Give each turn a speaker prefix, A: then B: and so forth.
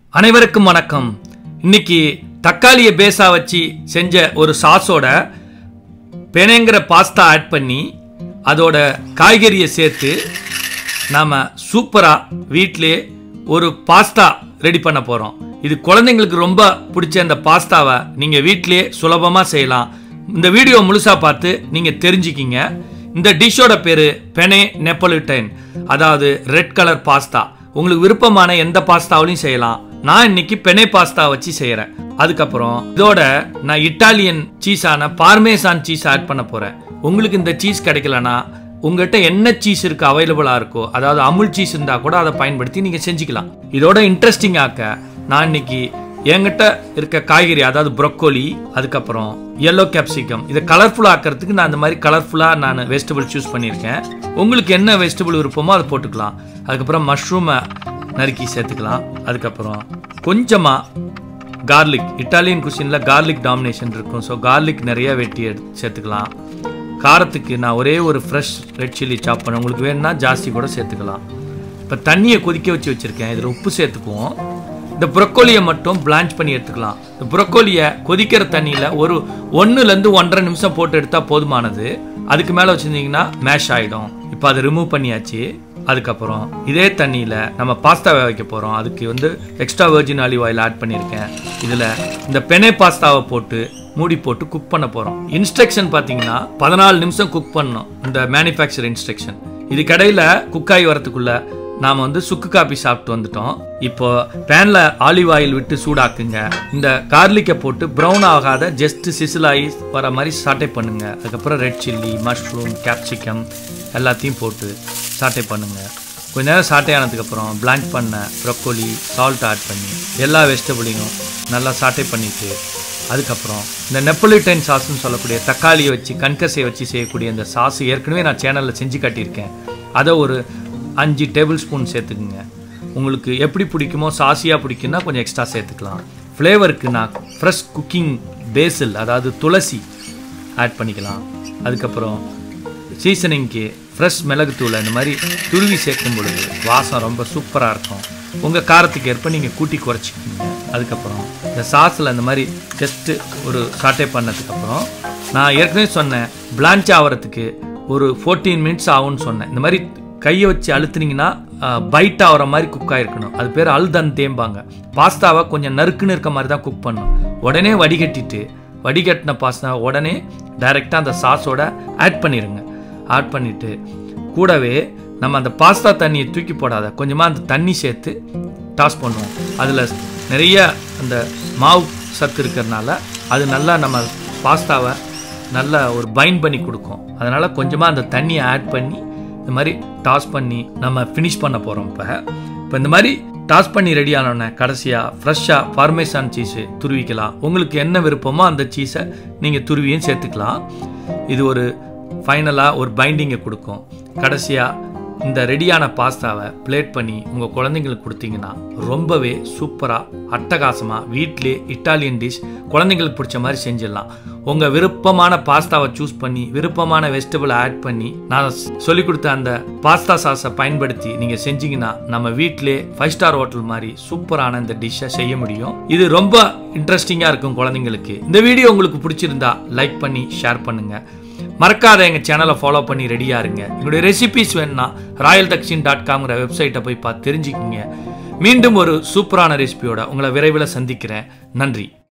A: அனைவருக்கும் வணக்கம் இன்னைக்கு தக்காளியை பேஸா வச்சு செஞ்ச ஒரு சாஸோட பெனங்கிற பாஸ்தா ஆட் பண்ணி அதோட காய்கறியை சேர்த்து நாம் சூப்பராக வீட்டிலே ஒரு பாஸ்தா ரெடி பண்ண போகிறோம் இது குழந்தைங்களுக்கு ரொம்ப பிடிச்ச இந்த பாஸ்தாவை நீங்கள் வீட்டிலே சுலபமாக செய்யலாம் இந்த வீடியோ முழுசாக பார்த்து நீங்கள் தெரிஞ்சுக்கிங்க இந்த டிஷ்ஷோட பேர் பெனே நெப்போலிட்டைன் அதாவது ரெட் கலர் பாஸ்தா உங்களுக்கு விருப்பமான எந்த பாஸ்தாவிலையும் செய்யலாம் நான் இன்னைக்கு பெனே பாஸ்தா வச்சு செய்கிறேன் அதுக்கப்புறம் இதோட நான் இட்டாலியன் சீஸான பார்மேசான் சீஸ் ஆட் பண்ண போகிறேன் உங்களுக்கு இந்த சீஸ் கிடைக்கலனா உங்ககிட்ட என்ன சீஸ் இருக்கு அவைலபிளாக இருக்கோ அதாவது அமுல் சீஸ் இருந்தால் கூட அதை பயன்படுத்தி நீங்கள் செஞ்சுக்கலாம் இதோட இன்ட்ரெஸ்டிங் ஆக்க நான் இன்னைக்கு என்கிட்ட இருக்க காய்கறி அதாவது ப்ரொக்கோலி அதுக்கப்புறம் yellow கேப்சிகம் இதை கலர்ஃபுல்லாக ஆக்கிறதுக்கு நான் இந்த மாதிரி கலர்ஃபுல்லாக நான் வெஜிடபிள் சூஸ் பண்ணியிருக்கேன் உங்களுக்கு என்ன வெஜிடபிள் விருப்பமோ அதை போட்டுக்கலாம் அதுக்கப்புறம் மஷ்ரூமை நறுக்கி சேர்த்துக்கலாம் அதுக்கப்புறம் கொஞ்சமாக கார்லிக் இட்டாலியன் குசினில் கார்லிக் டாமினேஷன் இருக்கும் ஸோ கார்லிக் நிறைய வெட்டி எடுத்து சேர்த்துக்கலாம் காரத்துக்கு நான் ஒரே ஒரு ஃப்ரெஷ் ரெட் சில்லி சாப் பண்ணேன் உங்களுக்கு வேணும்னா ஜாஸ்தி கூட சேர்த்துக்கலாம் இப்போ தண்ணியை கொதிக்க வச்சு வச்சுருக்கேன் இதில் உப்பு சேர்த்துக்குவோம் இந்த ப்ரொக்கோலியை மட்டும் பிளான்ச் பண்ணி எடுத்துக்கலாம் இந்த ப்ரொக்கோலியை கொதிக்கிற தண்ணியில் ஒரு ஒன்றுலேருந்து ஒன்றரை நிமிஷம் போட்டு எடுத்தால் போதுமானது அதுக்கு மேலே வச்சுருந்தீங்கன்னா மேஷ் ஆகிடும் இப்போ அதை ரிமூவ் பண்ணியாச்சு அதுக்கப்புறம் இதே தண்ணியில் நம்ம பாஸ்தா வேக வைக்க போகிறோம் அதுக்கு வந்து extra virgin olive oil add பண்ணியிருக்கேன் இதில் இந்த பெனே பாஸ்தாவை போட்டு மூடி போட்டு குக் பண்ண போகிறோம் இன்ஸ்ட்ரக்ஷன் பார்த்தீங்கன்னா பதினாலு நிமிஷம் குக் பண்ணணும் இந்த மேனுஃபேக்சர் இன்ஸ்ட்ரக்ஷன் இது கடையில் குக் ஆகி வரத்துக்குள்ள நாம் வந்து சுக்கு காப்பி சாப்பிட்டு வந்துட்டோம் இப்போ பேனில் ஆலிவ் ஆயில் விட்டு சூடாக்குங்க இந்த கார்லிக்கை போட்டு ப்ரௌன் ஆகாத ஜஸ்ட் சிசில் ஆகி வர மாதிரி சாட்டை பண்ணுங்க அதுக்கப்புறம் ரெட் சில்லி மஷ்ரூம் கேப்சிகம் எல்லாத்தையும் போட்டு சாட்டை பண்ணுங்க கொஞ்ச நேரம் சாட்டை ஆனதுக்கப்புறம் பிளாங்க் பண்ண ப்ரொக்கோலி சால்ட் ஆட் பண்ணி எல்லா வெஜிடபிளையும் நல்லா சாட்டை பண்ணிட்டு அதுக்கப்புறம் இந்த நெப்போலிட்டன் சாஸ்ன்னு சொல்லக்கூடிய தக்காளியை வச்சு கண்கசையை வச்சு செய்யக்கூடிய இந்த சாஸ் ஏற்கனவே நான் சேனலில் செஞ்சு காட்டியிருக்கேன் அதை ஒரு அஞ்சு டேபிள் ஸ்பூன் சேர்த்துக்குங்க உங்களுக்கு எப்படி பிடிக்குமோ சாசியாக பிடிக்குன்னா கொஞ்சம் எக்ஸ்ட்ரா சேர்த்துக்கலாம் ஃப்ளேவருக்கு நான் ஃப்ரெஷ் குக்கிங் பேசில் அதாவது துளசி ஆட் பண்ணிக்கலாம் அதுக்கப்புறம் சீசனிங்க்கு ஃப்ரெஷ் மிளகுத்தூளை இந்த மாதிரி துருவி சேர்க்கும் பொழுது வாசம் ரொம்ப சூப்பராக இருக்கும் உங்கள் காரத்துக்கு ஏற்ப நீங்கள் கூட்டி குறைச்சிக்கிங்க அதுக்கப்புறம் இந்த சாஸில் இந்த மாதிரி ஜஸ்ட்டு ஒரு சாட்டை பண்ணதுக்கப்புறம் நான் ஏற்கனவே சொன்னேன் பிளான்ச் ஆகிறதுக்கு ஒரு ஃபோர்டீன் மினிட்ஸ் ஆகும்னு சொன்னேன் இந்த மாதிரி கையை வச்சு அழுத்துனீங்கன்னா பைட் ஆகிற மாதிரி குக் ஆகிருக்கணும் அது பேர் அல்தன் தேம்பாங்க பாஸ்தாவை கொஞ்சம் நறுக்குன்னு இருக்க மாதிரி தான் குக் பண்ணணும் உடனே வடிகட்டிட்டு வடிகட்டின பாஸ்தா உடனே டைரெக்டாக அந்த சாஸோட ஆட் பண்ணிடுங்க ஆட் பண்ணிவிட்டு கூடவே நம்ம அந்த பாஸ்தா தண்ணியை தூக்கி போடாத கொஞ்சமாக அந்த தண்ணி சேர்த்து டாஸ் பண்ணுவோம் அதில் நிறைய அந்த மாவு சத்து இருக்கிறதுனால அது நல்லா நம்ம பாஸ்தாவை நல்லா ஒரு பைண்ட் பண்ணி கொடுக்கும் அதனால் கொஞ்சமாக அந்த தண்ணியை ஆட் பண்ணி இந்த மாதிரி டாஸ் பண்ணி நம்ம ஃபினிஷ் பண்ண போகிறோம் இப்போ இப்போ இந்த மாதிரி டாஸ் பண்ணி ரெடி ஆனோடனே கடைசியாக ஃப்ரெஷ்ஷாக பார்மேசான் சீஸு துருவிக்கலாம் உங்களுக்கு என்ன விருப்பமோ அந்த சீஸை நீங்கள் துருவியும் சேர்த்துக்கலாம் இது ஒரு ஃபைனலாக ஒரு பைண்டிங்கை கொடுக்கும் கடைசியாக இந்த ரெடியான பாஸ்தாவை பிளேட் பண்ணி உங்கள் குழந்தைங்களுக்கு கொடுத்தீங்கன்னா ரொம்பவே சூப்பராக அட்டகாசமாக வீட்டிலே இட்டாலியன் டிஷ் குழந்தைங்களுக்கு பிடிச்ச மாதிரி செஞ்சிடலாம் உங்கள் விருப்பமான பாஸ்தாவை சூஸ் பண்ணி விருப்பமான வெஜிடபிள் ஆட் பண்ணி நான் சொல்லிக் கொடுத்த அந்த பாஸ்தா சாஸை பயன்படுத்தி நீங்கள் செஞ்சீங்கன்னா நம்ம வீட்டிலே ஃபைவ் ஸ்டார் ஹோட்டல் மாதிரி சூப்பரான இந்த டிஷ்ஷை செய்ய முடியும் இது ரொம்ப இன்ட்ரெஸ்டிங்காக இருக்கும் குழந்தைங்களுக்கு இந்த வீடியோ உங்களுக்கு பிடிச்சிருந்தா லைக் பண்ணி ஷேர் பண்ணுங்கள் மறக்காத எங்கள் சேனலை ஃபாலோ பண்ணி ரெடியாக இருங்க எங்களுடைய ரெசிபிஸ் வேணும்னா ராயல் தக்ஷின் டாட் காம்ங்கிற வெப்சைட்டை போய் பார்த்து தெரிஞ்சுக்கிங்க மீண்டும் ஒரு சூப்பரான ரெசிபியோட உங்களை விரைவில் சந்திக்கிறேன் நன்றி